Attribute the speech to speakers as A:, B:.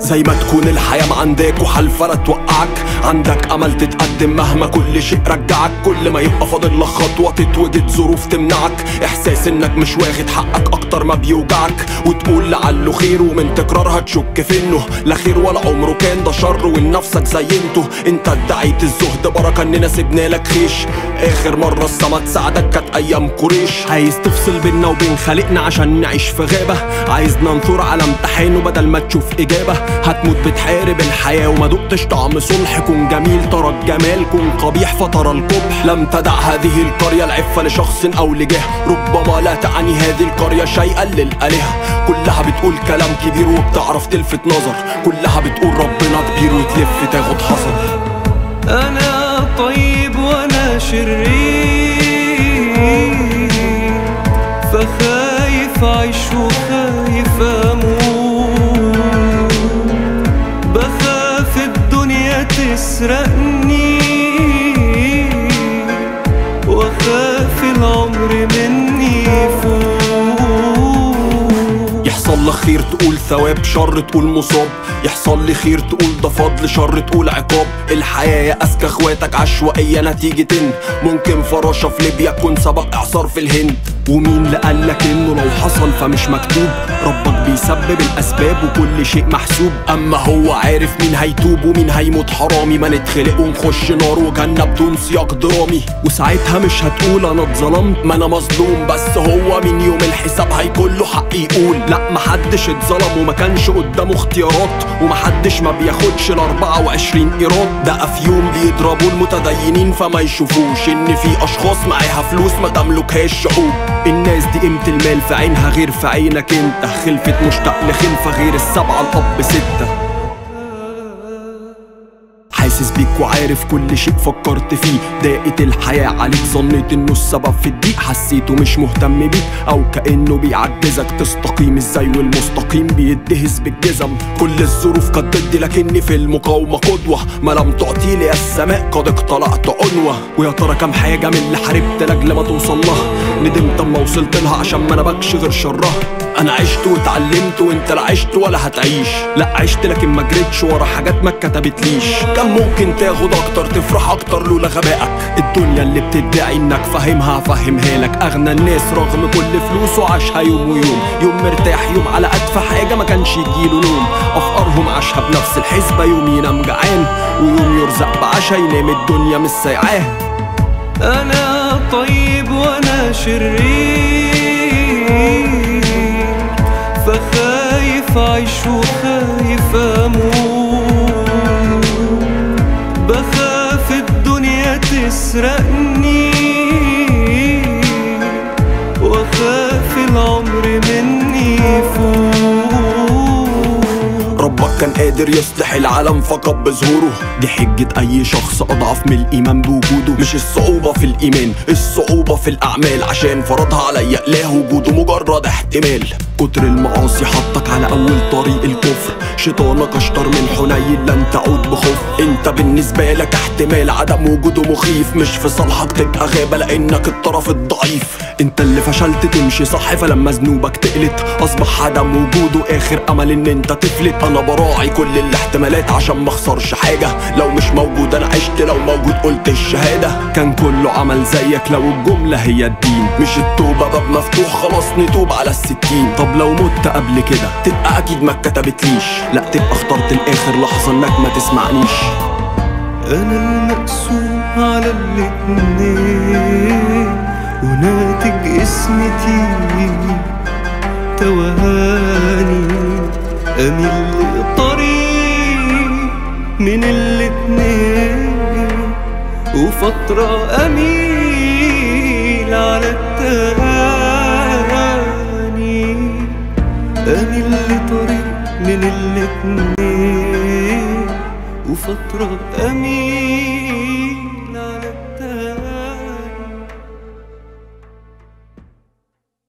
A: زي ما تكون الحياة ما عندك وحالفة لا توقعك عندك امل تتقدم مهما كل شيء رجعك كل ما يبقى فاضل لك خطوة تتوجد ظروف تمنعك احساس انك مش واخد حقك اكتر ما بيوجعك وتقول لعله خير ومن تكرارها تشك في انه لا خير ولا عمره كان ده شر ولنفسك زينته انت ادعيت الزهد بركة اننا سيبنا لك خيش اخر مرة السما تساعدك كانت ايام قريش عايز تفصل بينا وبين خالقنا عشان نعيش في غابة عايز ننثر على امتحان وبدل ما تشوف اجابة هتموت بتحارب الحياة وما دقتش طعم صلح كن جميل ترى الجمال كن قبيح فترى القبح لم تدع هذه القرية العفة لشخص او لجاه ربما لا تعني هذه القرية شيئا للآلهة كلها بتقول كلام كبير وبتعرف تلفت نظر كلها بتقول ربنا كبير وتلف تاخد حذر
B: أنا طيب وأنا شرير فخايف أعيش وخايف أموت بخاف الدنيا تسرقني وأخاف العمر مني يفوت
A: يحصل لك خير تقول ثواب شر تقول مصاب يحصل لي خير تقول ده فضل شر تقول عقاب الحياة يا أذكى اخواتك عشوائية نتيجة إن ممكن فراشة في ليبيا تكون سبق إعصار في الهند ومين اللي قالك إنه لو حصل فمش مكتوب ربك بيسبب الأسباب وكل شيء محسوب أما هو عارف مين هيتوب ومين هيموت حرامي ما نتخلق ونخش نار وجنة بدون سياق درامي وساعتها مش هتقول أنا اتظلمت ما أنا مظلوم بس هو من يوم الحساب هيكون له حق يقول لا محدش اتظلم وما كانش قدامه اختيارات ومحدش ما بياخدش ال 24 ايراد ده افيون بيضربوا المتدينين فما يشوفوش ان في اشخاص معاها فلوس ما تملكهاش شعوب الناس دي قيمة المال في عينها غير في عينك انت خلفت مشتاق لخلفة غير السبعة الاب ستة حاسس بيك وعارف كل شيء فكرت فيه ضاقت الحياة عليك ظنيت انه السبب في الضيق حسيته مش مهتم بيك او كأنه بيعجزك تستقيم ازاي والمستقيم بيدهس بالجزم كل الظروف كانت ضدي لكني في المقاومة قدوة ما لم تعطي لي السماء قد اقتلعت عنوة ويا ترى كام حاجة من اللي حاربت لاجل ما توصل لها ندمت اما وصلت لها عشان ما انا بكش غير شرها انا عشت واتعلمت وانت لا عشت ولا هتعيش لا عشت لكن ما جريتش ورا حاجات ما اتكتبتليش كان ممكن تاخد اكتر تفرح اكتر لولا غبائك الدنيا اللي بتدعي انك فاهمها هفهمها لك اغنى الناس رغم كل فلوسه عاشها يوم ويوم يوم مرتاح يوم على ادفى حاجه ما كانش يجيله نوم افقرهم عاشها بنفس الحسبه يوم ينام جعان ويوم يرزق بعشا ينام الدنيا مش سايعاه
B: أنا طيب وأنا شرير فخايف أعيش وخايف أموت بخاف الدنيا تسرقني وأخاف العمر مني يفوت
A: ربك كان قادر يصلح العالم فقط بظهوره دي حجة أي شخص أضعف من الإيمان بوجوده مش الصعوبة في الإيمان الصعوبة في الأعمال عشان فرضها عليا إله وجوده مجرد احتمال كتر المعاصي حطك على أول طريق الكفر شيطانك أشطر من حنين لن تعود بخوف أنت بالنسبة لك احتمال عدم وجوده مخيف مش في صالحك تبقى غابة لأنك الطرف الضعيف أنت اللي فشلت تمشي صح فلما ذنوبك تقلت أصبح عدم وجوده آخر أمل إن أنت تفلت أنا براعي كل الاحتمالات عشان ما اخسرش حاجة لو مش موجود أنا عشت لو موجود قلت الشهادة كان كله عمل زيك لو الجملة هي الدين مش التوبة باب مفتوح خلاص نتوب على الستين طب لو مت قبل كده تبقى أكيد ما اتكتبتليش لا تبقى اخترت الآخر لحظة إنك ما تسمعنيش
B: أنا المقسوم على الاتنين وناتج اسمتي توهاني أميل لطريق من الاتنين وفترة أميل على التاني أميل لطريق من الاتنين وفترة أميل